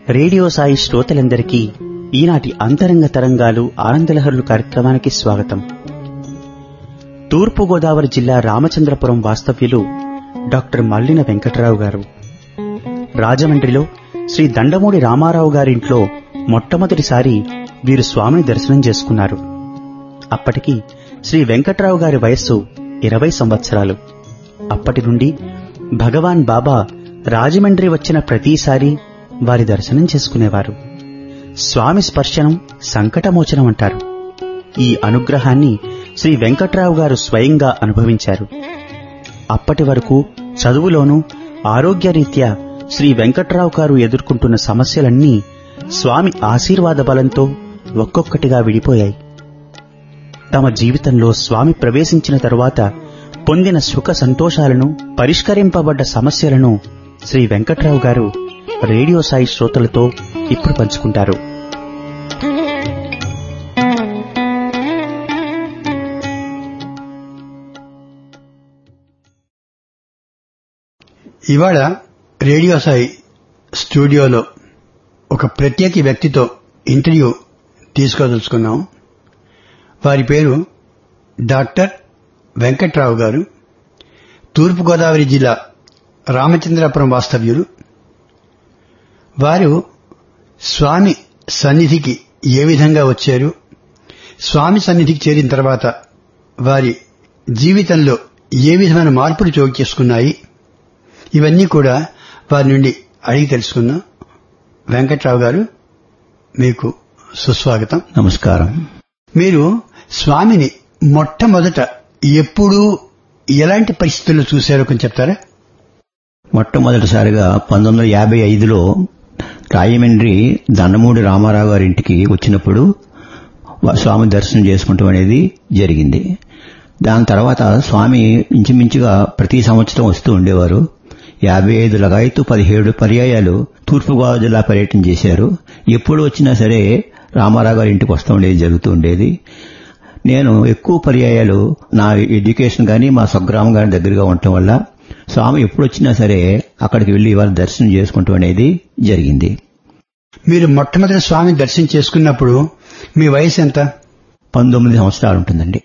Radio Sai శ్రోతలందరికీ ఈనాటి అంతరంగ తరంగాలు ఆనందలహరులు కార్యక్రమానికి స్వాగతం తూర్పుగోదావరి జిల్లా రామచంద్రపురం వాస్తవ్యులు డాక్టర్ మల్లిన వెంకట్రావు గారు రాజమండ్రిలో శ్రీ దండమూడి రామారావు గారింట్లో మొట్టమొదటిసారి వీరు స్వామిని దర్శనం చేసుకున్నారు అప్పటికి శ్రీ వెంకట్రావు గారి వయస్సు ఇరవై సంవత్సరాలు అప్పటి నుండి భగవాన్ బాబా రాజమండ్రి వచ్చిన ప్రతిసారి వారి దర్శనం చేసుకునేవారు స్వామి స్పర్శనం సంకటమోచనం అంటారు ఈ అనుగ్రహాన్ని శ్రీ వెంకట్రావు గారు స్వయంగా అనుభవించారు అప్పటి వరకు చదువులోనూ ఆరోగ్యరీత్యా శ్రీ వెంకట్రావు గారు ఎదుర్కొంటున్న సమస్యలన్నీ స్వామి ఆశీర్వాద బలంతో ఒక్కొక్కటిగా విడిపోయాయి తమ జీవితంలో స్వామి ప్రవేశించిన తరువాత పొందిన సుఖ సంతోషాలను పరిష్కరింపబడ్డ సమస్యలను శ్రీ వెంకట్రావు గారు రేడియో సాయి శ్రోతలతో ఇప్పుడు పంచుకుంటారు ఇవాళ రేడియో సాయి స్టూడియోలో ఒక ప్రత్యేక వ్యక్తితో ఇంటర్వ్యూ తీసుకోదలుచుకున్నాం వారి పేరు డాక్టర్ వెంకట్రావు గారు తూర్పుగోదావరి జిల్లా రామచంద్రపురం వాస్తవ్యులు వారు స్వామి సన్నిధికి ఏ విధంగా వచ్చారు స్వామి సన్నిధికి చేరిన తర్వాత వారి జీవితంలో ఏ విధమైన మార్పులు చోటు చేసుకున్నాయి ఇవన్నీ కూడా వారి నుండి అడిగి తెలుసుకుందాం వెంకట్రావు గారు మీకు సుస్వాగతం నమస్కారం మీరు స్వామిని మొట్టమొదట ఎప్పుడు ఎలాంటి పరిస్థితుల్లో చూశారో కొంచెం చెప్తారా మొట్టమొదటిసారిగా పంతొమ్మిది వందల యాభై ఐదులో రాయమండ్రి దండమూడి రామారావు గారి ఇంటికి వచ్చినప్పుడు వా- స్వామి దర్శనం చేసుకుంటాం అనేది జరిగింది దాని తర్వాత స్వామి ఇంచుమించుగా ప్రతి సంవత్సరం వస్తూ ఉండేవారు యాభై ఐదు లగాయతు పదిహేడు పర్యాయాలు తూర్పుగోదావరి జిల్లా పర్యటన చేశారు ఎప్పుడు వచ్చినా సరే రామారావు గారి ఇంటికి వస్తూ ఉండేది జరుగుతూ ఉండేది నేను ఎక్కువ పర్యాయాలు నా ఎడ్యుకేషన్ కానీ మా స్వగ్రామం గారి దగ్గరగా ఉండటం వల్ల స్వామి ఎప్పుడు వచ్చినా సరే అక్కడికి వెళ్లి ఇవాళ దర్శనం చేసుకుంటాం అనేది జరిగింది మీరు మొట్టమొదటి స్వామి దర్శనం చేసుకున్నప్పుడు మీ వయసు ఎంత పంతొమ్మిది సంవత్సరాలు ఉంటుందండి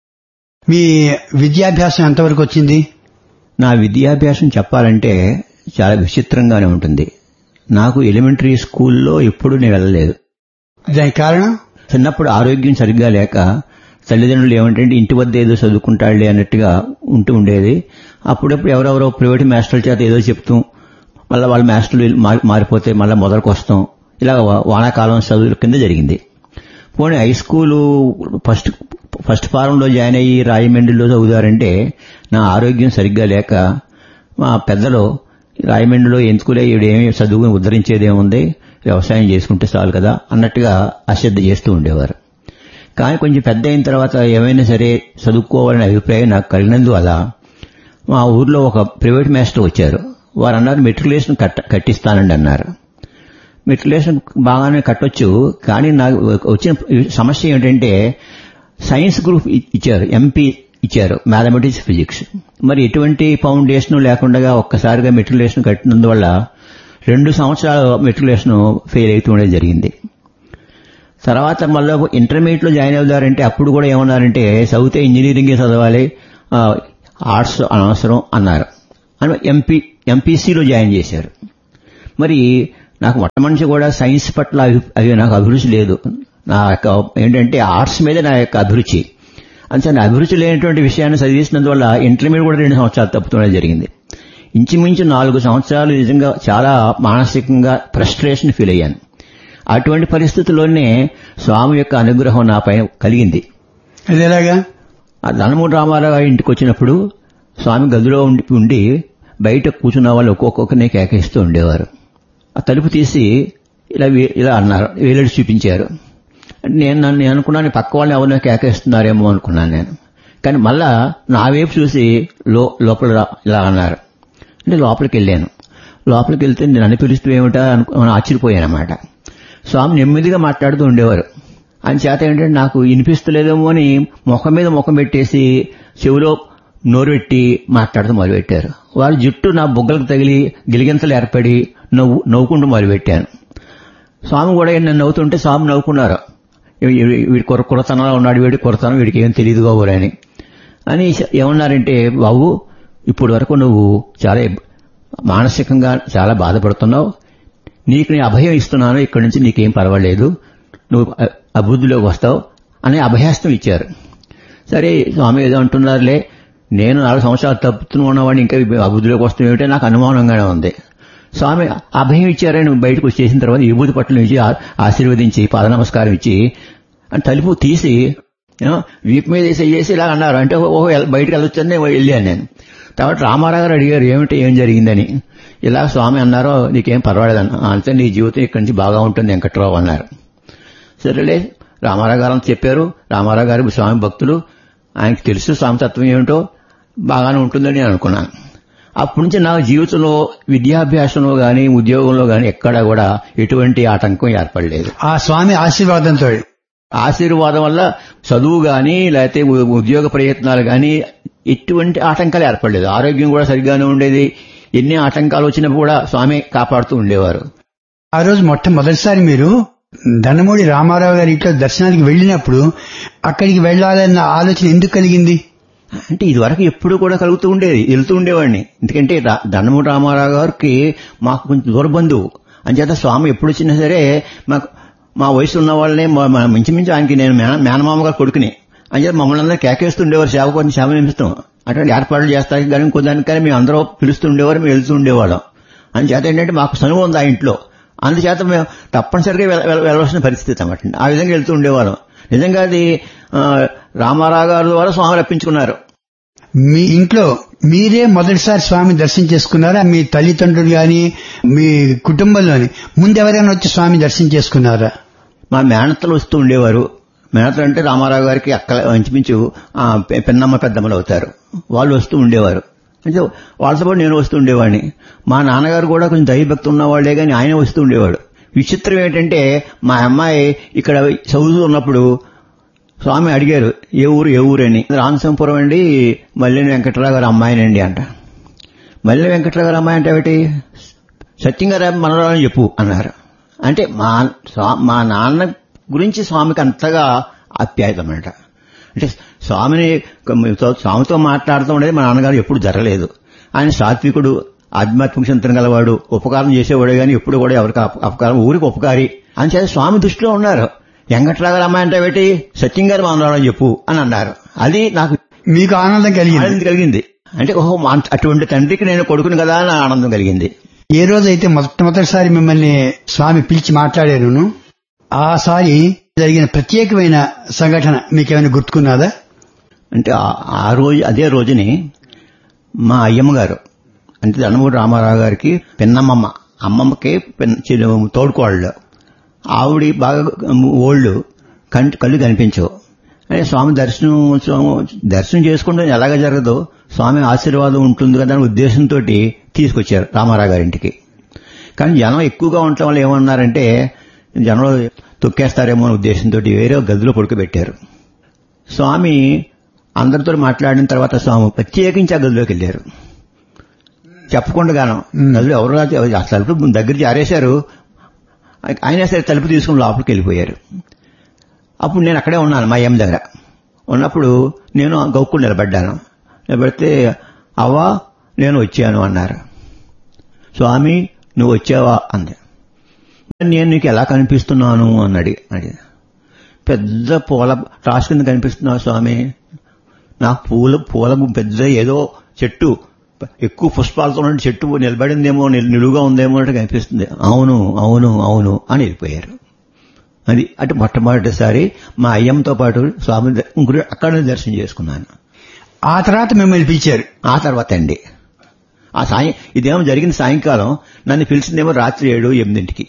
మీ విద్యాభ్యాసం ఎంతవరకు వచ్చింది నా విద్యాభ్యాసం చెప్పాలంటే చాలా విచిత్రంగానే ఉంటుంది నాకు ఎలిమెంటరీ స్కూల్లో ఎప్పుడు నేను వెళ్ళలేదు దానికి కారణం చిన్నప్పుడు ఆరోగ్యం సరిగ్గా లేక తల్లిదండ్రులు ఏమంటే ఇంటి వద్ద ఏదో చదువుకుంటాడులే అన్నట్టుగా ఉంటూ ఉండేది అప్పుడప్పుడు ఎవరెవరో ప్రైవేట్ మాస్టర్ల చేత ఏదో చెప్తూ మళ్ళీ వాళ్ళ మాస్టర్లు మారి- మారిపోతే మళ్ళీ మొదలకు వస్తాం ఇలా వా- వానాకాలం చదువుల కింద జరిగింది పోనీ హై స్కూలు ఫస్ట్ ఫస్ట్ ఫారంలో జాయిన్ అయ్యి రాయమండ్రిలో చదువుతారంటే నా ఆరోగ్యం సరిగ్గా లేక మా పెద్దలు రాయమండ్రిలో ఎందుకులే ఈవిడేమి చదువుకుని ఉద్ధరించేదేముంది వ్యవసాయం చేసుకుంటే చాలు కదా అన్నట్టుగా అశ్రద్ధ చేస్తూ ఉండేవారు కానీ కొంచెం పెద్ద అయిన తర్వాత ఏమైనా సరే చదువుకోవాలనే అభిప్రాయం నాకు కలిగినందువల్ల మా ఊర్లో ఒక ప్రైవేట్ మాస్టర్ వచ్చారు వారు అన్నారు మెట్రికులేషన్ కట్ట కట్టిస్తానండి అన్నారు మెట్రికులేషన్ బాగానే కట్టొచ్చు కానీ నాకు వచ్చిన సమస్య ఏంటంటే సైన్స్ గ్రూప్ ఇ- ఇచ్చారు ఎంపీ ఇచ్చారు మ్యాథమెటిక్స్ ఫిజిక్స్ మరి ఎటువంటి ఫౌండేషన్ లేకుండా ఒక్కసారిగా మెట్రికులేషన్ కట్టినందువల్ల రెండు సంవత్సరాలు మెట్రికులేషన్ ఫెయిల్ అవుతూనే జరిగింది తర్వాత మళ్ళీ ఇంటర్మీడియట్ లో జాయిన్ అవుతారంటే అప్పుడు కూడా ఏమన్నారంటే చదివితే ఇంజనీరింగే చదవాలి ఆ, ఆర్ట్స్ అనవసరం అన్నారు అని ఎంపీ ఎంపీసీలో జాయిన్ చేశారు మరి నాకు మొట్టమొదటి కూడా సైన్స్ పట్ల అభి- అవి నాకు అభిరుచి లేదు నా యొక్క ఏంటంటే ఆర్ట్స్ మీద నా యొక్క అభిరుచి అందుకని అభిరుచి లేనటువంటి విషయాన్ని చదివించినందువల్ల ఇంటర్మీడియట్ కూడా రెండు సంవత్సరాలు తప్పుతూనే జరిగింది ఇంచుమించు నాలుగు సంవత్సరాలు నిజంగా చాలా మానసికంగా ఫ్రస్ట్రేషన్ ఫీల్ అయ్యాను అటువంటి పరిస్థితుల్లోనే స్వామి యొక్క అనుగ్రహం నా పైన కలిగింది అది ఎలాగా ఆ ధనమూడి రామారావు గారి ఇంటికి వచ్చినప్పుడు స్వామి గదిలో ఉండి ఉండి బయట కూర్చున్న వాళ్ళు ఒక్కొక్కరిని కేకేస్తూ ఉండేవారు ఆ తలుపు తీసి ఇలా వే- ఇలా అన్నారు వేలడి చూపించారు అంటే నేను నన్ను నేను అనుకున్నాను పక్క వాళ్ళని ఎవరినో కేకేస్తున్నారేమో అనుకున్నాను నేను కానీ మళ్ళా నా వైపు చూసి లో లోపల రా- ఇలా అన్నారు అంటే లోపలికి వెళ్ళాను లోపలికి వెళ్తే నన్ను పిలుస్తూ ఏమిటా అనుకు ఆశ్చర్యపోయాను అనమాట స్వామి నెమ్మదిగా మాట్లాడుతూ ఉండేవారు ఆయన చేత ఏంటంటే నాకు వినిపిస్తలేదేమో అని ముఖం మీద ముఖం పెట్టేసి చెవిలో నోరు పెట్టి మాట్లాడుతూ మొదలుపెట్టారు వారి జుట్టు నా బుగ్గలకు తగిలి గిలిగింతలు ఏర్పడి నవ్వు నవ్వుకుంటూ మొదలుపెట్టాను స్వామి కూడా నన్ను నవ్వుతుంటే స్వామి నవ్వుకున్నారు వీ- వీ- వీడి కొర కురతనంలో ఉన్నాడు వీడి కురతనం వీడికి ఏం తెలియదు కాబోరని అని ఏమన్నారంటే బాబు ఇప్పుడు వరకు నువ్వు చాలా ఇబ్- మానసికంగా చాలా బాధపడుతున్నావు నీకు నేను అభయం ఇస్తున్నాను ఇక్కడి నుంచి నీకేం పర్వాలేదు నువ్వు అ- అభివృద్ధిలోకి వస్తావు అనే అభయాస్తం ఇచ్చారు సరే స్వామి ఏదో అంటున్నారులే నేను నాలుగు సంవత్సరాలు తప్పుతూ ఉన్నవాడిని ఇంకా అభివృద్ధిలోకి వస్తాం ఏమిటో నాకు అనుమానంగానే ఉంది స్వామి అభయం ఇచ్చారని బయటకు వచ్చేసిన తర్వాత విభూతి పట్ల నుంచి ఆ- ఆశీర్వదించి పాద నమస్కారం ఇచ్చి అని తలుపు తీసి ఏమో, వీపు మీద వేసి చేసి ఇలా అన్నారు అంటే ఓహో ఎల్- బయటకు వెళ్ళొచ్చని నేను వెళ్ళాను నేను తర్వాత రామారావు గారు అడిగారు ఏమిటి ఏం జరిగిందని ఇలా స్వామి అన్నారో నీకేం పర్వాలేదు అన్న అంతే నీ జీవితం ఇక్కడి నుంచి బాగా ఉంటుంది వెంకట్రావు అన్నారు సరేలే రామారావు గారు అంత చెప్పారు రామారావు గారు స్వామి భక్తులు ఆయనకు తెలుసు స్వామి తత్వం ఏమిటో బాగానే ఉంటుందని నేను అనుకున్నాను అప్పటి నుంచి నా జీవితంలో విద్యాభ్యాసంలో గాని ఉద్యోగంలో గాని ఎక్కడా కూడా ఎటువంటి ఆటంకం ఏర్పడలేదు ఆ స్వామి ఆశీర్వాదంతో ఆశీర్వాదం వల్ల చదువు గాని లేకపోతే ఉ- ఉద్యోగ ప్రయత్నాలు గాని ఎటువంటి ఆటంకాలు ఏర్పడలేదు ఆరోగ్యం కూడా సరిగ్గానే ఉండేది ఎన్ని ఆటంకాలు వచ్చినా కూడా స్వామి కాపాడుతూ ఉండేవారు ఆ రోజు మొట్టమొదటిసారి మీరు ధనమూడి రామారావు గారి ఇంట్లో దర్శనానికి వెళ్ళినప్పుడు అక్కడికి వెళ్ళాలన్న ఆలోచన ఎందుకు కలిగింది అంటే ఇదివరకు ఎప్పుడు కూడా కలుగుతూ ఉండేది వెళ్తూ ఉండేవాడిని ఎందుకంటే రా- దండమూరి రామారావు గారికి మాకు కొంచెం దూర బంధువు అంచేత స్వామి ఎప్పుడు వచ్చినా సరే మాకు మా వయసు ఉన్న వాళ్ళని మా- మా మించుమించు ఆయనకి నేను మేన మేనమామ గారు కొడుకుని అంచేత మమ్మల్ని అందరూ కేకేస్తూ ఉండేవారు సేవ కొన్ని సేవ నిమిస్తాం అటువంటి ఏర్పాట్లు చేస్తానికి కానీ ఇంకో దానికని మేము అందరూ పిలుస్తూ ఉండేవారు మేము వెళ్తూ ఉండేవాళ్ళం అంచేత ఏంటంటే మాకు చనువు ఉంది ఆ ఇంట్లో అందుచేత మేము తప్పనిసరిగా వెళ్ళ- వెళ్ళ- వెళ్ళవలసిన పరిస్థితి అన్నమాట ఆ విధంగా వెళ్తూ ఉండేవాళ్ళం నిజంగా అది ఆ, రామారావు గారి ద్వారా స్వామి రప్పించుకున్నారు మీ ఇంట్లో మీరే మొదటిసారి స్వామి దర్శనం చేసుకున్నారా మీ తల్లిదండ్రులు గాని మీ కుటుంబంలోని ముందు ఎవరైనా వచ్చి స్వామి దర్శనం చేసుకున్నారా మా మేనత్తలు వస్తూ ఉండేవారు మేనత్తలు అంటే రామారావు గారికి అక్క ఇంచుమించు ఆ, పె- పెన్నమ్మ పెద్దమ్మలు అవుతారు వాళ్ళు వస్తూ ఉండేవారు అంటే వాళ్ళతో పాటు నేను వస్తూ ఉండేవాడిని మా నాన్నగారు కూడా కొంచెం దైవభక్తి ఉన్నవాళ్లే కానీ ఆయన వస్తూ ఉండేవాడు విచిత్రం ఏంటంటే మా అమ్మాయి ఇక్కడ చదువుతూ ఉన్నప్పుడు స్వామి అడిగారు ఏ ఊరు ఏ ఊరు అని రామసింపురం అండి మల్లిని వెంకటరావు గారు అమ్మాయినండి అంట మల్లి వెంకటరావు గారు అమ్మాయి అంటే ఏమిటి సత్యంగా రేపు మనరాలని చెప్పు అన్నారు అంటే మా స్వా- మా నాన్న గురించి స్వామికి అంతగా ఆప్యాయత అన్నమాట అంటే స్వామిని స్వామితో మాట్లాడుతూ ఉండేది మా నాన్నగారు ఎప్పుడు జరగలేదు ఆయన సాత్వికుడు ఆధ్యాత్మిక చింతన గలవాడు ఉపకారం చేసేవాడు కానీ ఎప్పుడు కూడా ఎవరికి అప- అపకారం ఊరికి ఉపకారి అని చేత స్వామి దృష్టిలో ఉన్నారు వెంకట్రావు గారు అమ్మాయి అంటే ఏమిటి సత్యం గారు మనరాలని చెప్పు అని అన్నారు అది నాకు మీకు ఆనందం కలిగింది ఆనందం కలిగింది అంటే ఓహో మా- అటువంటి తండ్రికి నేను కొడుకుని కదా అని ఆనందం కలిగింది ఏ రోజైతే మొట్టమొదటిసారి మిమ్మల్ని స్వామి పిలిచి మాట్లాడాను ఆసారి జరిగిన ప్రత్యేకమైన సంఘటన మీకేమైనా గుర్తుకున్నదా అంటే ఆ- ఆ రోజు అదే రోజుని మా అయ్యమ్మ గారు అంటే ధనమూరి రామారావు గారికి పెన్నమ్మమ్మ అమ్మమ్మకి పెన్ చిన్న తోడుకోళ్ళు ఆవిడ బాగా ఓళ్ళు కంటి కళ్ళు కనిపించవు అంటే స్వామి దర్శనం స్వామి- దర్శనం చేసుకుంటే ఎలాగ జరగదో స్వామి ఆశీర్వాదం ఉంటుంది కదా అనే ఉద్దేశంతో తీసుకొచ్చారు రామారావు గారింటికి కానీ జనం ఎక్కువగా ఉండటం వల్ల ఏమన్నారంటే జనం తొక్కేస్తారేమో అనే ఉద్దేశంతో వేరే గదిలో పడుకోబెట్టారు స్వామి అందరితో మాట్లాడిన తర్వాత స్వామి ప్రత్యేకించి ఆ గదిలోకి వెళ్ళారు చెప్పకుండా గానం గదిలో ఎవరు రాదు, ఎవరు- ఆ తలుపు దగ్గర జారేశారు అయినా సరే తలుపు తీసుకుని లోపలికి వెళ్ళిపోయారు అప్పుడు నేను అక్కడే ఉన్నాను మా ఏం దగ్గర ఉన్నప్పుడు నేను గౌక్కులు నిలబడ్డాను నిలబడితే అవ్వా నేను వచ్చాను అన్నారు స్వామి నువ్వు వచ్చావా అంది నేను నీకు ఎలా కనిపిస్తున్నాను అన్నది అడిగి పెద్ద పూల రాసు కింద కనిపిస్తున్నావు స్వామి నాకు పూల పూల పెద్ద ఏదో చెట్టు ఎక్కువ పుష్పాలతో ఉన్న చెట్టు నిలబడిందేమో నిల్- నిలువుగా ఉందేమో అంటే కనిపిస్తుంది అవును అవును అవును అని వెళ్ళిపోయారు అది అటు మొట్టమొదటిసారి మా అయ్యంతో పాటు స్వామి ద- ఇంకొక అక్కడనే దర్శనం చేసుకున్నాను ఆ తర్వాత మిమ్మల్ని పిలిచారు ఆ తర్వాత అండి ఆ సాయం ఇదేమో జరిగిన సాయంకాలం నన్ను పిలిచిందేమో రాత్రి ఏడు ఎనిమిదింటికి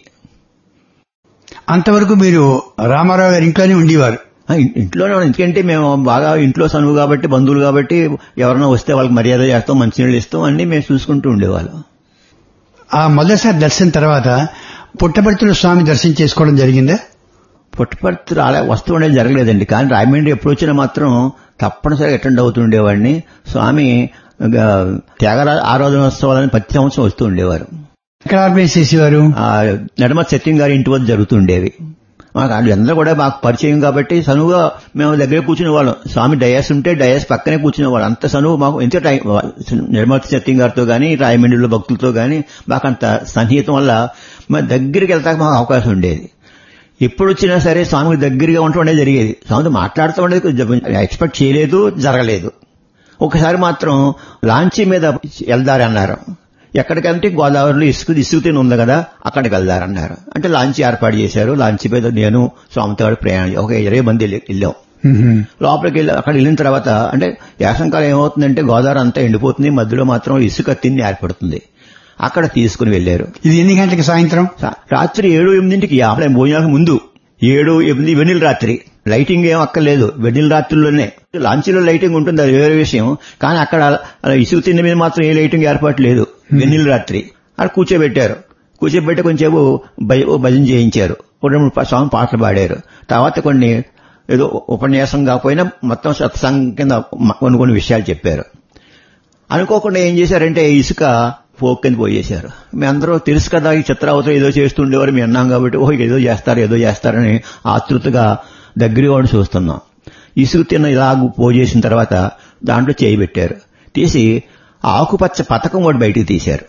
అంతవరకు మీరు రామారావు గారి ఇంట్లోనే ఉండేవారు ఆ, ఇన్- ఇంట్లోనే ఉన్నాం. ఎందుకంటే మేము బాగా ఇంట్లో సనువు కాబట్టి బంధువులు కాబట్టి ఎవరైనా వస్తే వాళ్ళకి మర్యాద చేస్తాం మంచినీళ్ళు ఇస్తాం అన్ని మేము చూసుకుంటూ ఉండేవాళ్ళం ఆ మొదటిసారి దర్శనం తర్వాత పుట్టపర్తిలో స్వామి దర్శనం చేసుకోవడం జరిగిందా పుట్టపర్తి రాలే వస్తూ ఉండేది జరగలేదండి కానీ రాయమండ్రి ఎప్పుడు వచ్చినా మాత్రం తప్పనిసరిగా అటెండ్ అవుతూ ఉండేవాడిని స్వామి ఆ, త్యాగరా ఆరాధనోత్సవాలని ప్రతి సంవత్సరం వస్తూ ఉండేవారు ఎక్కడ ఆర్గనైజ్ చేసేవారు ఆ నడమ సత్యం గారి ఇంటి వద్ద జరుగుతుండేవి మాకు వాళ్ళు అందరూ కూడా మాకు పరిచయం కాబట్టి సనువుగా మేము దగ్గర కూర్చునే వాళ్ళం స్వామి డయాస్ ఉంటే డయాస్ పక్కనే కూర్చునే వాళ్ళం అంత సనువు మాకు ఎంత టైం నిర్మల సత్యం గారితో గానీ రాయమండ్రిలో భక్తులతో గానీ మాకు అంత సన్నిహితం వల్ల మా దగ్గరికి వెళ్తాక మాకు అవకాశం ఉండేది ఎప్పుడు వచ్చినా సరే స్వామికి దగ్గరగా ఉండటం జరిగేది స్వామితో మాట్లాడుతూ ఉండేది ఎక్స్పెక్ట్ చేయలేదు జరగలేదు ఒకసారి మాత్రం లాంచీ మీద వెళ్దారన్నారు ఎక్కడికంటే గోదావరిలో ఇసుక ఇసుక తిని ఉంది కదా అక్కడికి వెళ్దారన్నారు అంటే లాంచీ ఏర్పాటు చేశారు లాంచీ మీద నేను స్వామితో పాటు ప్రయాణం ఒక ఇరవై మంది వెళ్ళి- వెళ్ళాం మ్మ్. లోపలికి వెళ్ళి అక్కడ వెళ్ళిన తర్వాత అంటే వేసంకాలం ఏమవుతుందంటే గోదావరి అంతా ఎండిపోతుంది మధ్యలో మాత్రం ఇసుక తిని ఏర్పడుతుంది అక్కడ తీసుకుని వెళ్లారు ఇది ఎన్ని గంటలకి సాయంత్రం సా- రాత్రి ఏడు ఎనిమిదింటికి అప్పుడే భోజనాలకు ముందు ఏడు ఎనిమిది వెన్నెల రాత్రి లైటింగ్ ఏం అక్కర్లేదు వెన్నెల రాత్రుల్లోనే లాంచీలో లైటింగ్ ఉంటుంది అది వేరే విషయం కానీ అక్కడ అలా ఇసుక తిన్న మీద మాత్రం ఏ లైటింగ్ ఏర్పాటు లేదు వెన్నెల రాత్రి అక్కడ కూర్చోబెట్టారు కూర్చోబెట్టి కొంచెంసేపు భజ- ఓ భజన చేయించారు ఒక రెండు మూడు పా- స్వామి పాటలు పాడారు తర్వాత కొన్ని ఏదో ఉపన్యాసం కాకపోయినా మొత్తం సత్సంగం కింద మ- కొన్ని కొన్ని విషయాలు చెప్పారు అనుకోకుండా ఏం చేశారంటే ఇసుక ఫోక్ కింద పోయేశారు మీ అందరూ తెలుసు కదా ఈ చిత్రావతం ఏదో చేస్తుండేవారు మీ అన్నాం కాబట్టి ఓ ఏదో చేస్తారు ఏదో చేస్తారని ఆతృతగా దగ్గరగా ఉండి చూస్తున్నాం ఇసుక తిన్న ఇలా పోజేసిన తర్వాత దాంట్లో చేయి పెట్టారు తీసి ఆకుపచ్చ పథకం కూడా బయటికి తీశారు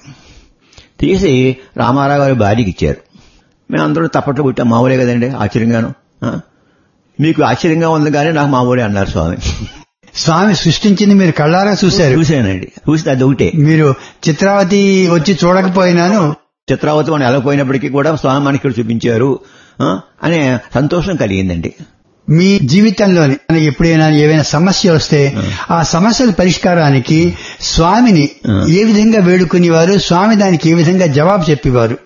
తీసి రామారావు గారి భార్యకి ఇచ్చారు మేము అందరూ తప్పట్లు పుట్టాం మామూలే కదండి ఆశ్చర్యంగాను ఆ? మీకు ఆశ్చర్యంగా ఉంది కానీ నాకు మామూలే అన్నారు స్వామి స్వామి సృష్టించింది మీరు కళ్ళారా చూశారు చూశానండి చూసి అది ఒకటే మీరు చిత్రావతి వచ్చి చూడకపోయినాను చిత్రావతి మనం ఎలా పోయినప్పటికీ కూడా స్వామి మనకి ఇక్కడ చూపించారు ఆ, అనే సంతోషం కలిగిందండి మీ జీవితంలోని మనకి ఎప్పుడైనా ఏవైనా సమస్య వస్తే ఆ సమస్యల పరిష్కారానికి స్వామిని ఆ. ఏ విధంగా వేడుకునేవారు స్వామి దానికి ఏ విధంగా జవాబు చెప్పేవారు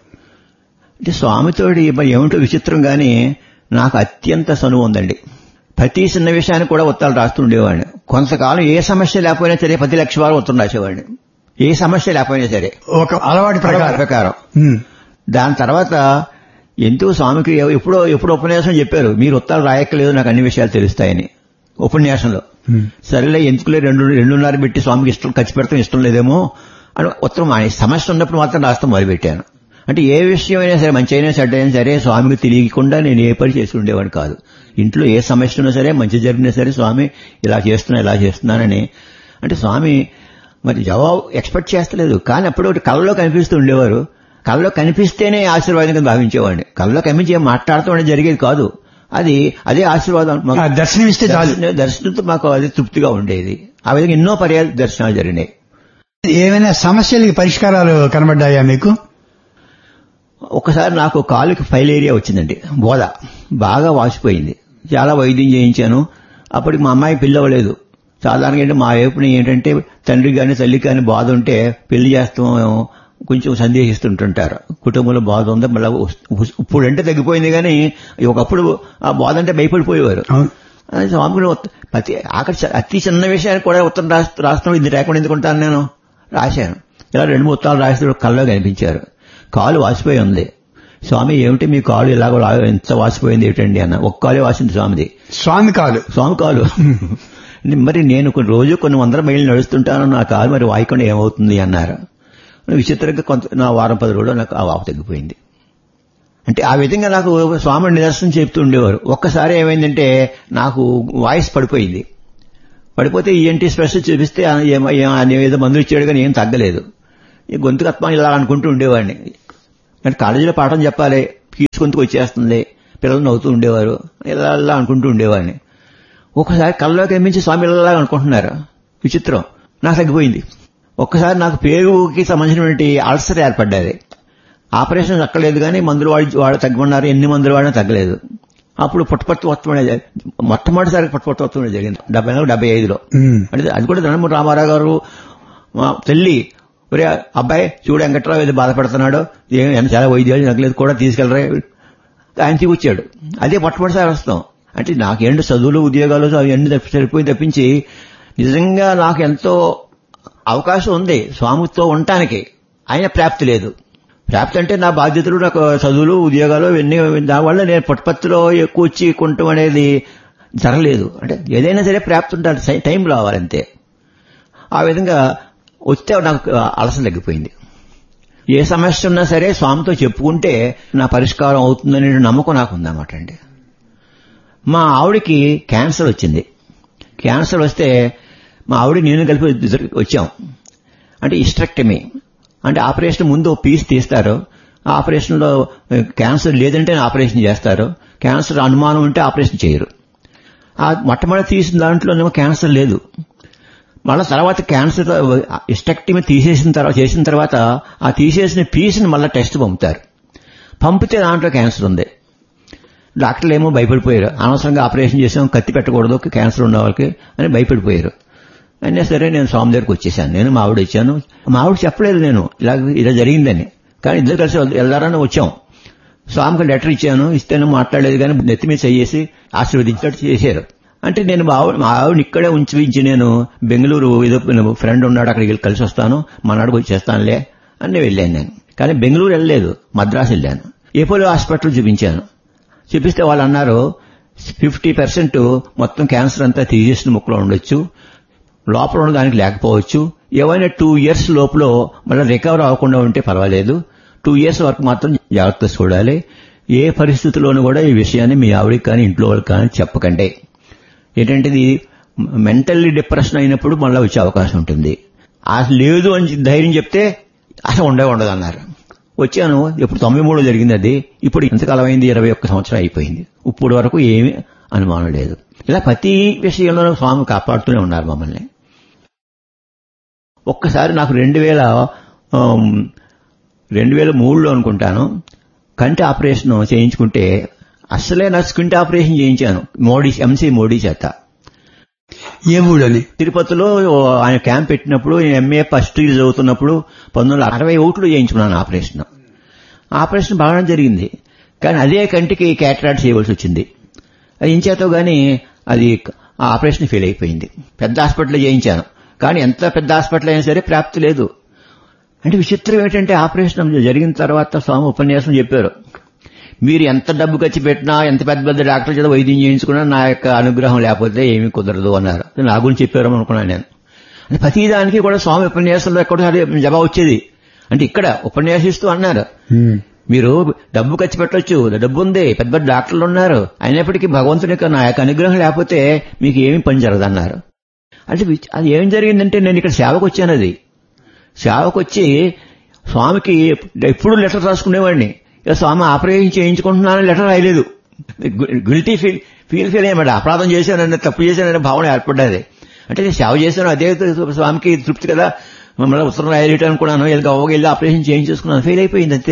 అంటే స్వామితోటి మరి ఏమిటో విచిత్రం గాని నాకు అత్యంత సనువు ఉందండి ప్రతి చిన్న విషయానికి కూడా ఉత్తరాలు రాస్తూ ఉండేవాడిని కొంతకాలం ఏ సమస్య లేకపోయినా సరే ప్రతి లక్ష వారు ఉత్తరం రాసేవాడిని ఏ సమస్య లేకపోయినా సరే ఒక అలవాటు ప్రకారం ప్రకారం ఉమ్. దాని తర్వాత ఎందుకు స్వామికి ఎప్పుడో ఎప్పుడు ఉపన్యాసం చెప్పారు మీరు ఉత్తరాలు రాయక్కలేదు నాకు అన్ని విషయాలు తెలుస్తాయని ఉపన్యాసంలో ఉమ్. సరేలే ఎందుకులే రెండు రెండున్నర పెట్టి స్వామికి ఇష్టం ఖర్చు పెడతాం ఇష్టం లేదేమో అని ఉత్తరం మానే సమస్య ఉన్నప్పుడు మాత్రం రాస్తాం మొదలుపెట్టాను అంటే ఏ విషయం అయినా సరే మంచి అయినా చెడ్డ అయినా సరే స్వామికి తెలియకుండా నేను ఏ పని చేసి ఉండేవాడిని కాదు ఇంట్లో ఏ సమస్య ఉన్నా సరే మంచి జరిగినా సరే స్వామి ఇలా చేస్తున్నా ఇలా చేస్తున్నానని అంటే స్వామి మరి జవాబు ఎక్స్పెక్ట్ చేస్తలేదు కానీ అప్పుడు ఒకటి కళ్ళలో కనిపిస్తూ ఉండేవారు కళ్ళలో కనిపిస్తేనే ఆశీర్వాదంగా భావించేవాడిని కళ్ళలో కనిపించి ఏం మాట్లాడుతూ ఉండేది జరిగేది కాదు అది అదే ఆశీర్వాదం మాకు ఆ దర్శనమిస్తే చాలు దర్శన- దర్శనంతో మాకు అది తృప్తిగా ఉండేది ఆ విధంగా ఎన్నో పర్యాలు దర్శనాలు జరిగినాయి ఏమైనా సమస్యలకి పరిష్కారాలు కనబడ్డాయా మీకు ఒకసారి నాకు కాలుకి ఫైలేరియా వచ్చిందండి బోధ బాగా వాసిపోయింది చాలా వైద్యం చేయించాను అప్పటికి మా అమ్మాయి పిల్లవలేదు సాధారణంగా ఏంటంటే మా వైపున ఏంటంటే తండ్రి కానీ తల్లి కానీ బాధ ఉంటే పెళ్లి చేస్తాం కొంచెం సందేహిస్తుంటుంటారు కుటుంబంలో బాధ ఉందా మళ్ళీ ఇప్పుడు అంటే తగ్గిపోయింది కానీ ఒకప్పుడు ఆ బాధ అంటే భయపడిపోయేవారు అవును అది స్వామికి ఉత్త- ప్రతి ఆఖరి చ- అతి చిన్న విషయానికి కూడా ఉత్తరం రాస్తూ రాస్తాం ఇది లేకుండా ఎందుకుంటాను నేను రాశాను ఇలా రెండు మూడు ఉత్తరాలు రాస్తే కల్లో కనిపించారు కాలు వాసిపోయి ఉంది స్వామి ఏమిటి మీ కాలు ఇలాగ లా- ఎంత వాసిపోయింది ఏమిటండి అన్న ఒక్క కాలే వాసింది స్వామిది స్వామి కాదు స్వామి కాలు మరి నేను కొన్ని రోజు కొన్ని వందల మైళ్ళు నడుస్తుంటాను నా కాలు మరి వాయకుండా ఏమవుతుంది అన్నారు విచిత్రంగా కొంత నా వారం పది రోజులు నాకు ఆ వాపు తగ్గిపోయింది అంటే ఆ విధంగా నాకు స్వామి నిదర్శనం చెప్తూ ఉండేవారు ఒక్కసారి ఏమైందంటే నాకు వాయిస్ పడిపోయింది పడిపోతే ఈఎన్టీ స్పెషల్ చూపిస్తే ఆ ఏమ- ఏమ- ఆయన ఏదో మందులు ఇచ్చాడు కానీ ఏం తగ్గలేదు ఈ గొంతు కత్వం ఇలా అనుకుంటూ ఉండేవాడిని అంటే కాలేజీలో పాఠం చెప్పాలి ఫీజు గొంతుకు వచ్చేస్తుంది పిల్లలు నవ్వుతూ ఉండేవారు ఇలా ఇలా అనుకుంటూ ఉండేవాడిని ఒకసారి కళ్ళలోకి ఏమించి స్వామి ఇలా అనుకుంటున్నారు విచిత్రం నాకు తగ్గిపోయింది ఒక్కసారి నాకు పేగుకి సంబంధించినటువంటి అల్సర్ ఏర్పడ్డది ఆపరేషన్ తగ్గలేదు కానీ మందులు వాడి వాడు తగ్గమన్నారు ఎన్ని మందులు వాడినా తగ్గలేదు అప్పుడు పుట్టపట్టు వత్వం అనేది మొట్టమొదటిసారి పుట్టపట్టు వత్వం అనేది జరిగింది డెబ్బై నాలుగు డెబ్బై ఐదులో ఉమ్. అంటే అది కూడా ధనమూరి రామారావు గారు మా తల్లి ఒరే అబ్బాయి చూడు వెంకట్రావు ఏదో బాధపడుతున్నాడు ఏం ఎంత చాలా వైద్యాలు నగలేదు కూడా తీసుకెళ్ళరా ఆయన తీసుకొచ్చాడు అదే మొట్టమొదటిసారి వస్తాం అంటే నాకేంటి చదువులు ఉద్యోగాలు అవన్నీ తప్పి సరిపోయి తప్పించి నిజంగా నాకు ఎంతో అవకాశం ఉంది స్వామితో ఉండటానికి ఆయన ప్రాప్తి లేదు ప్రాప్తి అంటే నా బాధ్యతలు నాకు చదువులు ఉద్యోగాలు ఇవన్నీ దానివల్ల నేను పుట్టపత్తిలో ఎక్కువ వచ్చి కొంటాం అనేది జరగలేదు అంటే ఏదైనా సరే ప్రాప్తి ఉండాలి సై- టైం రావాలంతే ఆ విధంగా వస్తే నాకు అలసట తగ్గిపోయింది ఏ సమస్య ఉన్నా సరే స్వామితో చెప్పుకుంటే నా పరిష్కారం అవుతుందనే నమ్మకం నాకు ఉందన్నమాట అండి మా ఆవిడకి క్యాన్సర్ వచ్చింది క్యాన్సర్ వస్తే మా ఆవిడ నేను కలిపి ఇద్దరు వచ్చాం అంటే ఇస్ట్రక్టమీ అంటే ఆపరేషన్ ముందు పీస్ తీస్తారు ఆ ఆపరేషన్లో క్యాన్సర్ లేదంటే ఆపరేషన్ చేస్తారు క్యాన్సర్ అనుమానం ఉంటే ఆపరేషన్ చేయరు ఆ మొట్టమొదటి తీసిన దాంట్లోనేమో క్యాన్సర్ లేదు మళ్ళీ తర్వాత క్యాన్సర్ ఇస్టెక్టమీ తీసేసిన తర్వాత చేసిన తర్వాత ఆ తీసేసిన పీస్ని మళ్ళీ టెస్ట్ పంపుతారు పంపితే దాంట్లో క్యాన్సర్ ఉంది డాక్టర్లు ఏమో భయపడిపోయారు అనవసరంగా ఆపరేషన్ చేసాం కత్తి పెట్టకూడదు క్యాన్సర్ ఉన్న వాళ్ళకి అని భయపడిపోయారు అయినా సరే నేను స్వామి దగ్గరికి వచ్చేసాను నేను మా ఆవిడ వచ్చాను మా ఆవిడ చెప్పలేదు నేను ఇలా ఇలా జరిగిందని కానీ ఇద్దరు కలిసి వెళ్దారని వచ్చాం స్వామికి లెటర్ ఇచ్చాను ఇస్తేనే మాట్లాడలేదు కానీ నెత్తి మీద చేసి ఆశీర్వదించినట్టు చేశారు అంటే నేను మా ఆవిడ మా ఆవిడని ఇక్కడే ఉంచి నేను బెంగళూరు ఏదో ఫ్రెండ్ ఉన్నాడు అక్కడికి వెళ్ళి కలిసి వస్తాను మనాడుకు వచ్చేస్తానులే అని వెళ్ళాను నేను కానీ బెంగళూరు వెళ్ళలేదు మద్రాసు వెళ్ళాను ఏపోలో హాస్పిటల్ చూపించాను చూపిస్తే వాళ్ళు అన్నారు ఫిఫ్టీ పర్సెంట్ మొత్తం క్యాన్సర్ అంతా తీసేసిన ముక్కలో ఉండొచ్చు లోపల ఉన్న దానికి లేకపోవచ్చు ఏవైనా టూ ఇయర్స్ లోపల మళ్ళీ రికవర్ అవ్వకుండా ఉంటే పర్వాలేదు టూ ఇయర్స్ వరకు మాత్రం జాగ్రత్త చూడాలి ఏ పరిస్థితిలోనూ కూడా ఈ విషయాన్ని మీ ఆవిడకి కానీ ఇంట్లో వాళ్ళకి కానీ చెప్పకండి ఏంటంటే ఇది మెంటల్లీ డిప్రెషన్ అయినప్పుడు మళ్ళీ వచ్చే అవకాశం ఉంటుంది అసలు లేదు అని ధైర్యం చెప్తే అసలు ఉండే ఉండదు అన్నారు వచ్చాను ఇప్పుడు తొంభై మూడు జరిగింది అది ఇప్పుడు ఎంతకాలం అయింది ఇరవై ఒక్క సంవత్సరం అయిపోయింది ఇప్పుడు వరకు ఏమీ అనుమానం లేదు ఇలా ప్రతి విషయంలో స్వామి కాపాడుతూనే ఉన్నారు మమ్మల్ని ఒక్కసారి నాకు రెండు వేల రెండు వేల మూడులో అనుకుంటాను కంటి ఆపరేషన్ చేయించుకుంటే అసలే నచ్చుకుంటే ఆపరేషన్ చేయించాను మోడీ ఎంసీ మోడీ చేత ఏ ఊళ్ళని తిరుపతిలో ఆయన క్యాంప్ పెట్టినప్పుడు ఎంఏ ఫస్ట్ ఇయర్ చదువుతున్నప్పుడు పంతొమ్మిది వందల అరవై ఒకటిలో చేయించుకున్నాను ఆపరేషన్ ఆపరేషన్ బాగానే జరిగింది కానీ అదే కంటికి క్యాటరాట్ చేయవలసి వచ్చింది అది ఇంచేతో గాని అది ఆ ఆపరేషన్ ఫెయిల్ అయిపోయింది పెద్ద హాస్పిటల్లో చేయించాను కానీ ఎంత పెద్ద హాస్పిటల్ అయినా సరే ప్రాప్తి లేదు అంటే విచిత్రం ఏంటంటే ఆపరేషన్ జరిగిన తర్వాత స్వామి ఉపన్యాసం చెప్పారు మీరు ఎంత డబ్బు ఖర్చు పెట్టినా ఎంత పెద్ద పెద్ద డాక్టర్ చేత వైద్యం చేయించుకున్నా నా యొక్క అనుగ్రహం లేకపోతే ఏమీ కుదరదు అన్నారు నా గురించి చెప్పారు అనుకున్నాను నేను అంటే ప్రతిదానికి కూడా స్వామి ఉపన్యాసంలో ఎక్కడ జవాబు వచ్చేది అంటే ఇక్కడ ఉపన్యాసిస్తూ అన్నారు మీరు డబ్బు ఖర్చు పెట్టొచ్చు డబ్బు ఉంది పెద్ద పెద్ద డాక్టర్లు ఉన్నారు అయినప్పటికీ భగవంతుని యొక్క నా యొక్క అనుగ్రహం లేకపోతే మీకు ఏమీ పని జరగదన్నారు అంటే అది ఏం జరిగిందంటే నేను ఇక్కడ సేవకు వచ్చాను అది సేవకు వచ్చి స్వామికి ఎప్పుడు లెటర్ రాసుకునేవాడిని ఇక స్వామి ఆపరేషన్ చేయించుకుంటున్నానని లెటర్ రాయలేదు గిల్టీ ఫీల్ ఫీల్ ఫీల్ అయ్యమాట అపరాధం చేశానని తప్పు చేశాననే భావన ఏర్పడ్డది అంటే నేను సేవ చేశాను అదే స్వామికి తృప్తి కదా మమ్మల్ని ఉత్తరం రాయలేట అనుకున్నాను వెళ్ళి గవ్వగా వెళ్ళి ఆపరేషన్ చేయించేసుకున్నాను ఫెయిల్ అయిపోయింది అంతే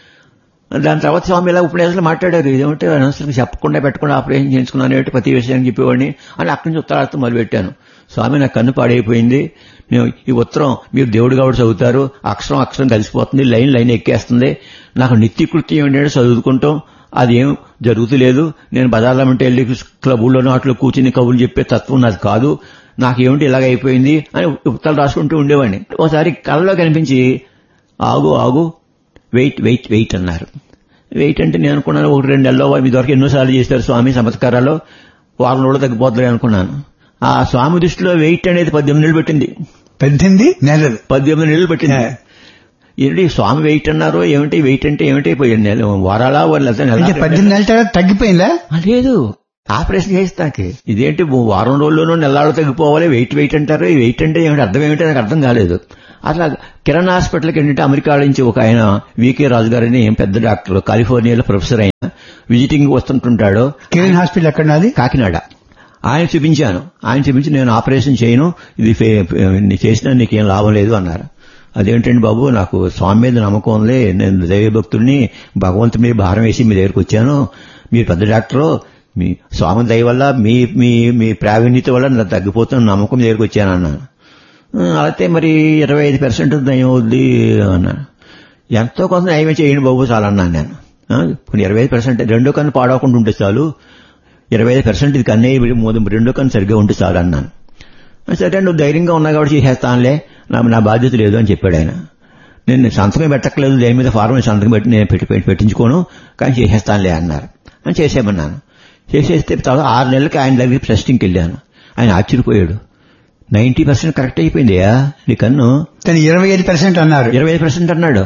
దాని తర్వాత స్వామి ఇలా ఉపన్యాసాలు మాట్లాడారు ఇదేమంటే అనవసరంగా చెప్పకుండా పెట్టకుండా ఆపరేషన్ చేయించుకున్నాను ఏంటి ప్రతి విషయాన్ని చెప్పేవాడిని అని అక్కడి నుంచి ఉత్తరాలతో మొదలుపెట్టాను స్వామి నాకు కన్ను పాడైపోయింది నేను ఈ ఉత్తరం మీరు దేవుడు కాబట్టి చదువుతారు అక్షరం అక్షరం కలిసిపోతుంది లైన్ లైన్ ఎక్కేస్తుంది నాకు నిత్యకృత్యం ఏంటంటే చదువుకుంటాం అది ఏం జరుగుతులేదు నేను బజార్లమంటే వెళ్ళి క్లబుల్లోనూ అట్లా కూర్చుని కబుర్లు చెప్పే తత్వం నాది కాదు నాకేమిటి ఇలాగ అయిపోయింది అని ఉత్తరాలు రాసుకుంటూ ఉండేవాడిని ఒకసారి కళ్ళలో కనిపించి ఆగు ఆగు వెయిట్ వెయిట్ వెయిట్ అన్నారు వెయిట్ అంటే నేను అనుకున్నాను ఒకటి రెండు నెలలో మీ వరకు ఎన్నోసార్లు చేశారు స్వామి చమత్కారాలు వారం రోజులు తగ్గిపోతుంది అనుకున్నాను ఆ స్వామి దృష్టిలో వెయిట్ అనేది పద్దెనిమిది నెలలు పెట్టింది పద్దెనిమిది నెలలు పద్దెనిమిది నెలలు పెట్టింది ఏంటి స్వామి వెయిట్ అన్నారు ఏమిటి వెయిట్ అంటే ఏమిటి నెల వారాలా అంటే పద్దెనిమిది నెలల తర్వాత తగ్గిపోయిందా లేదు ఆపరేషన్ చేస్తాకి ఇదేంటి వారం రోజుల్లోనూ నెలలు తగ్గిపోవాలి వెయిట్ వెయిట్ అంటారు ఈ వెయిట్ అంటే ఏమిటి అర్థం ఏమిటి నాకు అర్థం కాలేదు అట్లా కిరణ్ హాస్పిటల్కి ఏంటంటే అమెరికా నుంచి ఒక ఆయన వికే రాజు గారని పెద్ద డాక్టర్ కాలిఫోర్నియాలో ప్రొఫెసర్ అయిన విజిటింగ్ వస్తుంటుంటాడు కిరణ్ హాస్పిటల్ ఎక్కడ నాది కాకినాడ ఆయన చూపించాను ఆయన చూపించి నేను ఆపరేషన్ చేయను ఇది చేసినా నీకేం లాభం లేదు అన్నారు అదేంటండి బాబు నాకు స్వామి మీద నమ్మకం ఉంది నేను దైవభక్తుడిని భగవంతు మీద భారం వేసి మీ దగ్గరికి వచ్చాను మీరు పెద్ద డాక్టరు మీ స్వామి దయ వల్ల మీ మీ మీ ప్రావీణ్యత వల్ల నాకు తగ్గిపోతున్న నమ్మకం మీ దగ్గరికి వచ్చాను అన్నాను అయితే మరి ఇరవై ఐదు పర్సెంట్ దయం అవుద్ది అన్నాను ఎంతో కొంత నయమే చేయండి బాబు చాలా అన్నాను నేను కొన్ని ఇరవై ఐదు పర్సెంట్ రెండో కన్ను పాడవకుండా ఉంటే చాలు ఇరవై ఐదు పర్సెంట్ ఇది కన్నే రెండో కన్ను సరిగ్గా ఉంటే చాలు అన్నాను సరే నువ్వు ధైర్యంగా ఉన్నా కాబట్టి చేసేస్తానులే నా నా బాధ్యత లేదు అని చెప్పాడు ఆయన నేను సంతకం పెట్టక్కలేదు దేని మీద ఫార్మ్ సంతకం పెట్టి నేను పెట్టి పెట్టించుకోను కానీ చేసేస్తానులే అన్నారు అని చేసేమన్నాను చేసేస్తే తర్వాత ఆరు నెలలకి ఆయన దగ్గరికి టెస్టింగ్కి వెళ్ళాను ఆయన ఆశ్చర్యపోయాడు నైన్టీ పర్సెంట్ కరెక్ట్ అయిపోయిందియా నీ కన్ను తను ఇరవై ఐదు పర్సెంట్ అన్నారు ఇరవై ఐదు పర్సెంట్ అన్నాడు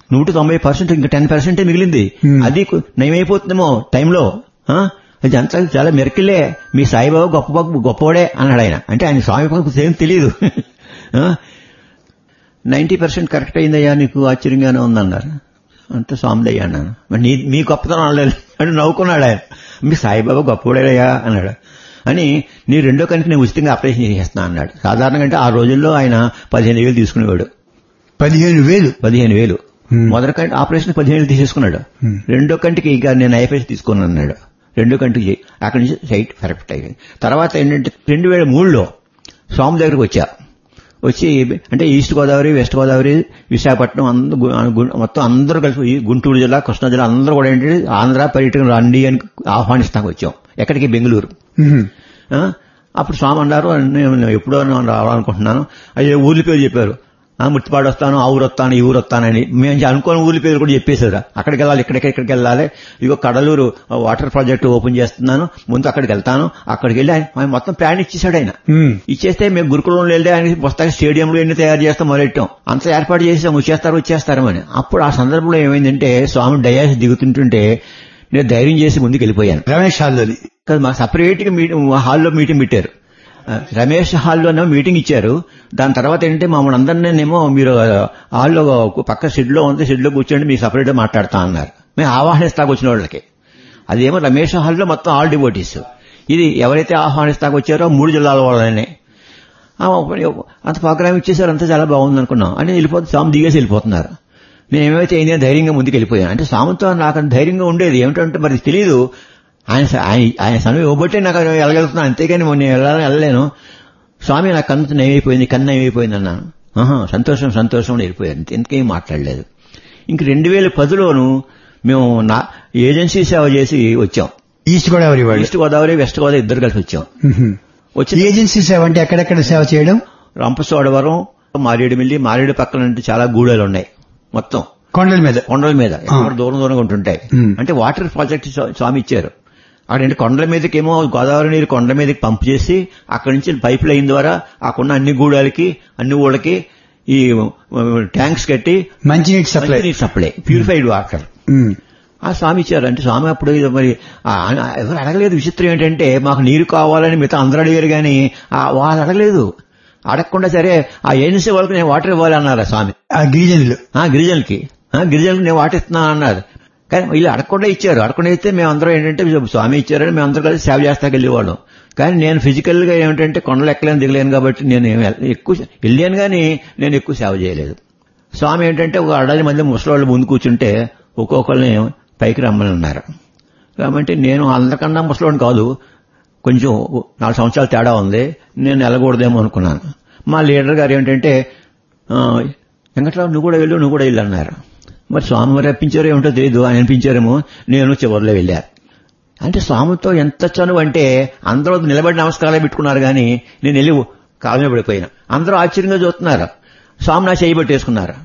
నూట తొంభై పర్సెంట్ ఇంకా టెన్ పర్సెంటే మిగిలింది Hmm. అది కు- నయమైపోతుందేమో టైంలో ఆ? అది అంతా చాలా మెరకిల్లే మీ సాయిబాబా గొప్ప గొప్పవాడే అన్నాడు ఆయన అంటే ఆయన స్వామి పక్కకు ఏం తెలియదు నైన్టీ పర్సెంట్ కరెక్ట్ అయిందయ్యా నీకు ఆశ్చర్యంగానే ఉందన్నారు అంత స్వామిదయ్యా అన్నాను మరి నీ మీ గొప్పతనం అనలేదు అని నవ్వుకున్నాడు ఆయన మీ సాయిబాబా గొప్పవాడేదయ్యా అన్నాడు అని నీ రెండో కనుక నేను ఉచితంగా ఆపరేషన్ చేసేస్తున్నా అన్నాడు సాధారణంగా అంటే ఆ రోజుల్లో ఆయన పదిహేను వేలు తీసుకునేవాడు పదిహేను వేలు పదిహేను వేలు Hmm. మొదటి కంటి ఆపరేషన్ పదిహేను వేలు తీసేసుకున్నాడు Hmm. రెండో కంటికి ఇక నేను ఐపీఎస్ తీసుకున్నాను అన్నాడు రెండో కంటికి చేయి. అక్కడి నుంచి సైట్ పర్ఫెక్ట్ అయింది తర్వాత ఏంటంటే రెండు వేల మూడులో స్వామి దగ్గరకు వచ్చా వచ్చి అంటే ఈస్ట్ గోదావరి వెస్ట్ గోదావరి విశాఖపట్నం అందరూ గు- గు- మొత్తం అందరూ కలిసి ఈ గుంటూరు జిల్లా కృష్ణా జిల్లా అందరూ కూడా ఏంటంటే ఆంధ్ర పర్యటన రండి అని ఆహ్వానిస్తానికి వచ్చాం ఎక్కడికి బెంగళూరు ఉహు. ఆ? అప్పుడు స్వామి అన్నారు నేను ఎప్పుడో నేను రావాలనుకుంటున్నాను అయ్యో ఊర్ల పేరు చెప్పారు ఆ ముట్టిపాడు వస్తాను ఆ ఊరు వస్తాను ఈ ఊరు వస్తానని మేము అనుకోని ఊర్ల పేరు కూడా చెప్పేశారు అక్కడికి వెళ్ళాలి ఇక్కడికి ఇక్కడికి వెళ్ళాలి ఇగో కడలూరు వాటర్ ప్రాజెక్ట్ ఓపెన్ చేస్తున్నాను ముందు అక్కడికి వెళ్తాను అక్కడికి వెళ్ళి ఆయన ఆయన మొత్తం ప్లాన్ ఇచ్చేసాడు ఆయన ఉమ్. ఇచ్చేస్తే మేము గురుకులంలో వెళ్ళి ఆయన పుస్తక స్టేడియంలో ఎన్ని తయారు చేస్తాం మొదలెట్టాం అంత ఏర్పాటు చేసాం వచ్చేస్తారు వచ్చేస్తారని అప్పుడు ఆ సందర్భంలో ఏమైందంటే స్వామి డయాస్ దిగుతుంటుంటే నేను ధైర్యం చేసి ముందుకు వెళ్ళిపోయాను రమేష్ హాల్లోని కాదు మా సపరేట్ గా మీటింగ్ హాల్లో మీటింగ్ పెట్టారు ఆ, రమేష్ హాల్లోనే మీటింగ్ ఇచ్చారు దాని తర్వాత ఏంటంటే మమ్మల్ని అందరినేమో మీరు హాల్లో పక్క షెడ్ లో ఉంది షెడ్ లో కూర్చోండి మీరు సపరేట్ గా మాట్లాడతా అన్నారు మేము ఆహ్వానిస్తాకు వచ్చిన వాళ్ళకి అదేమో రమేష్ హాల్లో మొత్తం ఆల్ డివోటీస్ ఇది ఎవరైతే ఆహ్వానిస్తాకు వచ్చారో మూడు జిల్లాల వాళ్ళనే ఆ, అంత ప్రోగ్రామ్ ఇచ్చేసారు అంతా చాలా బాగుంది అనుకున్నాం అని వెళ్ళిపోతే స్వామి దిగేసి వెళ్ళిపోతున్నారు నేను ఏమైతే అయిందో ధైర్యంగా ముందుకు వెళ్ళిపోయాను అంటే స్వామితో నాకు అంత ధైర్యంగా ఉండేది ఏమిటంటే మరి తెలియదు ఆయన స- ఆయన ఆయన సమయం ఇవ్వబట్టే నాకు వెళ్ళగలుగుతున్నాను అంతేగాని నేను వెళ్ళాలని వెళ్ళలేను స్వామి నాకు కన్ను నయమైపోయింది కన్ను నయమైపోయింది అన్నాను ఆహా సంతోషం సంతోషం అని వెళ్ళిపోయాను ఇంతకేం మాట్లాడలేదు ఇంక రెండు వేల పదిలోను మేము నా ఏజెన్సీ సేవ చేసి వచ్చాం ఈస్ట్ గోదావరి వాళ్ళు ఈస్ట్ గోదావరి వెస్ట్ గోదావరి ఇద్దరు కలిసి వచ్చాం ఉహు. వచ్చి ఏజెన్సీ సేవ అంటే ఎక్కడెక్కడ సేవ చేయడం రంపచోడవరం మారేడుమిల్లి మారేడు పక్కన అంటే చాలా గూడలు ఉన్నాయి మొత్తం కొండల మీద కొండల మీద ఎక్కడ దూరం దూరంగా ఉంటుంటాయి Hmm. అంటే వాటర్ ప్రాజెక్ట్ స్వా- స్వామి ఇచ్చారు అక్కడ కొండల మీదకేమో గోదావరి నీరు కొండల మీదకి పంప్ చేసి అక్కడి నుంచి పైప్ లైన్ ద్వారా అక్కడున్న అన్ని గూడాలకి అన్ని ఊళ్ళకి ఈ ట్యాంక్స్ కట్టి మంచినీటి సప్లై మంచినీరు సప్లై ప్యూరిఫైడ్ వాటర్ ఉమ్. ఆ స్వామి ఇచ్చారు అంటే స్వామి అప్పుడు ఇది మరి ఆ, ఆ, ఎవరు అడగలేదు విచిత్రం ఏంటంటే మాకు నీరు కావాలని మిగతా అందరూ అడిగారు కానీ ఆ, వాళ్ళు అడగలేదు అడగకుండా సరే ఆ ఏజెన్సీ వాళ్ళకి నేను వాటర్ ఇవ్వాలి అన్నారు ఆ స్వామి ఆ గిరిజనులు ఆ గిరిజనులకి ఆ గిరిజనులకి నేను వాటర్ ఇస్తున్నాను అన్నారు కానీ వీళ్ళు అడగకుండా ఇచ్చారు అడగకుండా ఇస్తే మేము అందరం ఏంటంటే స్వామి ఇచ్చారని మేము అందరం కలిసి సేవ చేస్తాకి వెళ్ళేవాళ్ళం కానీ నేను ఫిజికల్ గా ఏమిటంటే కొండలు ఎక్కలేని దిగలేను కాబట్టి నేను ఏం వెళ్ళ- ఎక్కువ వెళ్ళాను కానీ నేను ఎక్కువ సేవ చేయలేదు స్వామి ఏంటంటే ఒక అడాది మంది ముసలివాళ్ళు ముందు కూర్చుంటే ఒక్కొక్కరిని పైకి రమ్మని అన్నారు కాబట్టి నేను అందరికన్నా ముసలివాడిని కాదు కొంచెం నాలుగు సంవత్సరాలు తేడా ఉంది నేను వెళ్ళకూడదేమో అనుకున్నాను మా లీడర్ గారు ఏంటంటే ఆ, వెంకట్రావు నువ్వు కూడా వెళ్ళు నువ్వు కూడా వెళ్ళు అన్నారు మరి స్వామి మరి రప్పించారో ఏమిటో తెలియదు ఆయన అనిపించారేమో నేను చివరిలో వెళ్ళాను అంటే స్వామితో ఎంత చనువు అంటే అందరూ నిలబడి నమస్కారాలు పెట్టుకున్నారు కానీ నేను వెళ్ళి కాలమే పడిపోయినా అందరూ ఆశ్చర్యంగా చూస్తున్నారు స్వామి నా చేయి పట్టేసుకున్నారు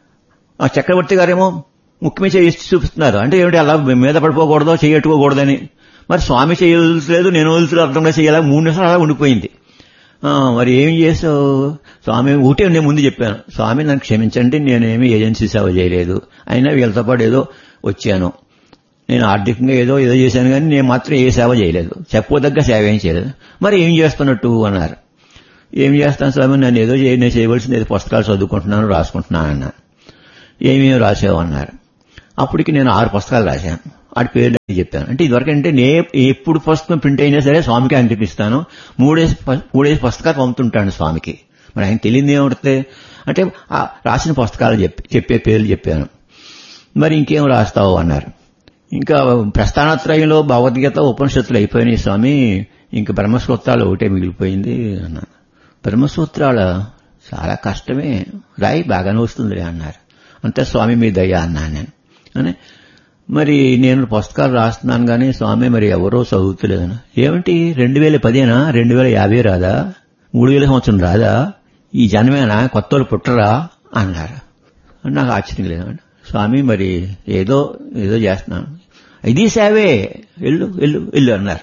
ఆ చక్రవర్తి గారేమో ముఖ్యమే చేయి చూపిస్తున్నారు అంటే ఏమిటి అలా మీద పడిపోకూడదో చేయట్టుకోకూడదని మరి స్వామి చేయలేదు నేను వదులుతులు అర్థంగా చేయాలి మూడు నిమిషాలు అలా ఉండిపోయింది ఆ, మరి ఏం చేసావు స్వామి ఊటే నేను ముందు చెప్పాను స్వామి నన్ను క్షమించండి నేనేమి ఏజెన్సీ సేవ చేయలేదు అయినా వీళ్ళతో పాటు ఏదో వచ్చాను నేను ఆర్థికంగా ఏదో ఏదో చేశాను కానీ నేను మాత్రం ఏ సేవ చేయలేదు చెప్పదగ్గ సేవ ఏం చేయలేదు మరి ఏం చేస్తున్నట్టు అన్నారు ఏం చేస్తాను స్వామి నన్ను ఏదో చేయ నేను చేయవలసింది ఏదో పుస్తకాలు చదువుకుంటున్నాను రాసుకుంటున్నాను అన్నాను ఏమేమి రాసావు అన్నారు అప్పటికి నేను ఆరు పుస్తకాలు రాశాను వాటి పేర్లు అన్ని చెప్పాను అంటే ఇదివరకు అంటే నే ఎప్పుడు పుస్తకం ప్రింట్ అయినా సరే స్వామికి అంకిపిస్తాను మూడేసి ప- మూడేసి పుస్తకాలు పంపుతుంటాను స్వామికి మరి ఆయన తెలియదు ఏమవుతుంది అంటే ఆ రాసిన పుస్తకాలు చెప్పి చెప్పే పేర్లు చెప్పాను మరి ఇంకేం రాస్తావు అన్నారు ఇంకా ప్రస్థానత్రయంలో భగవద్గీత ఉపనిషత్తులు అయిపోయినాయి స్వామి ఇంక బ్రహ్మసూత్రాలు ఒకటే మిగిలిపోయింది అన్నాను బ్రహ్మసూత్రాల చాలా కష్టమే రాయి బాగానే వస్తుంది అన్నారు అంతే స్వామి మీ దయ అన్నాను నేను అని మరి నేను పుస్తకాలు రాస్తున్నాను కానీ స్వామి మరి ఎవరో చదువుతలేదన్న ఏమిటి రెండు వేల పదేనా రెండు వేల యాభై రాదా మూడు వేల సంవత్సరం రాదా ఈ జన్మేనా కొత్త వాళ్ళు పుట్టరా అన్నారు నాకు ఆశ్చర్యం లేదండి స్వామి మరి ఏదో ఏదో చేస్తున్నాను ఇది సేవే వెళ్ళు వెళ్ళు వెళ్ళు అన్నారు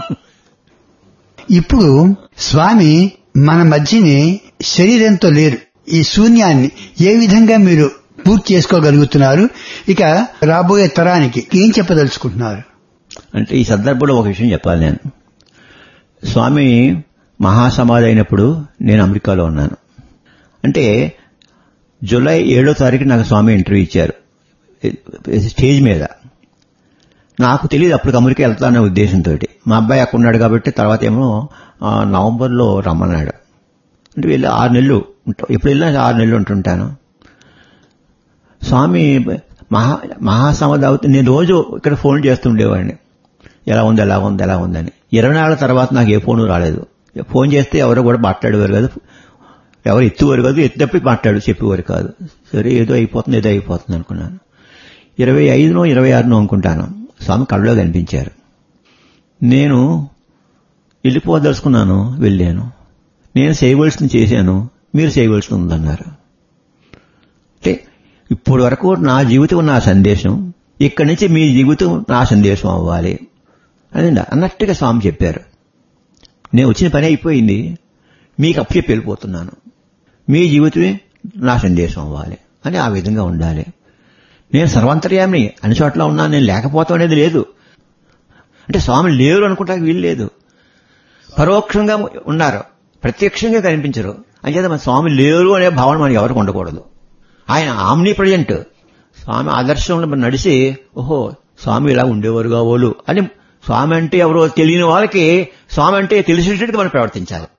ఇప్పుడు స్వామి మన మధ్యని శరీరంతో లేరు ఈ శూన్యాన్ని ఏ విధంగా మీరు పూర్తి చేసుకోగలుగుతున్నారు ఇక రాబోయే తరానికి ఏం చెప్పదలుచుకుంటున్నారు అంటే ఈ సందర్భంలో ఒక విషయం చెప్పాలి నేను స్వామి మహాసమాధి అయినప్పుడు నేను అమెరికాలో ఉన్నాను అంటే జూలై ఏడో తారీఖు నాకు స్వామి ఇంటర్వ్యూ ఇచ్చారు స్టేజ్ మీద నాకు తెలియదు అప్పుడు అమెరికా వెళ్తాననే ఉద్దేశంతో మా అబ్బాయి అక్కడ ఉన్నాడు కాబట్టి తర్వాత ఏమో ఆ, నవంబర్లో రమ్మన్నాడు అంటే వెళ్ళి ఆరు నెలలు ఉంటా- ఎప్పుడు వెళ్ళినా ఆరు నెలలు ఉంటుంటాను స్వామి మహా మహాసమాధి అవుతుంది నేను రోజు ఇక్కడ ఫోన్ చేస్తుండేవాడిని ఎలా ఉంది ఎలా ఉంది ఎలా ఉందని ఇరవై నాలుగు తర్వాత నాకు ఏ ఫోను రాలేదు ఫోన్ చేస్తే ఎవరు కూడా మాట్లాడేవారు కాదు ఎవరు ఎత్తువారు కాదు ఎత్తినప్పుడు మాట్లాడు చెప్పేవారు కాదు సరే ఏదో అయిపోతుంది ఏదో అయిపోతుంది అనుకున్నాను ఇరవై ఐదునో ఇరవై ఆరునో అనుకుంటాను స్వామి కళ్ళలో కనిపించారు నేను వెళ్ళిపోదలుచుకున్నాను వెళ్ళాను నేను చేయవలసింది చేశాను మీరు చేయవలసింది ఉందన్నారు అంటే ఇప్పటి వరకు నా జీవితం నా సందేశం ఇక్కడి నుంచి మీ జీవితం నా సందేశం అవ్వాలి అని అన్నట్టుగా స్వామి చెప్పారు నేను వచ్చిన పని అయిపోయింది మీకు అప్పచెప్పి వెళ్ళిపోతున్నాను మీ జీవితమే నా సందేశం అవ్వాలి అని ఆ విధంగా ఉండాలి నేను సర్వంతర్యామిని అన్ని చోట్ల ఉన్నాను నేను లేకపోతాం అనేది లేదు అంటే స్వామి లేరు అనుకుంటానికి వీలు లేదు పరోక్షంగా ఉన్నారు ప్రత్యక్షంగా కనిపించరు అంచేత మన స్వామి లేరు అనే భావన మనకి ఎవరికి ఉండకూడదు ఆయన ఆమ్ని ప్రజెంట్ స్వామి ఆదర్శంలో మనం నడిచి ఓహో స్వామి ఇలా ఉండేవారు కావోలు అని స్వామి అంటే ఎవరో తెలియని వాళ్ళకి స్వామి అంటే తెలిసేటట్టుగా మనం ప్రవర్తించాలి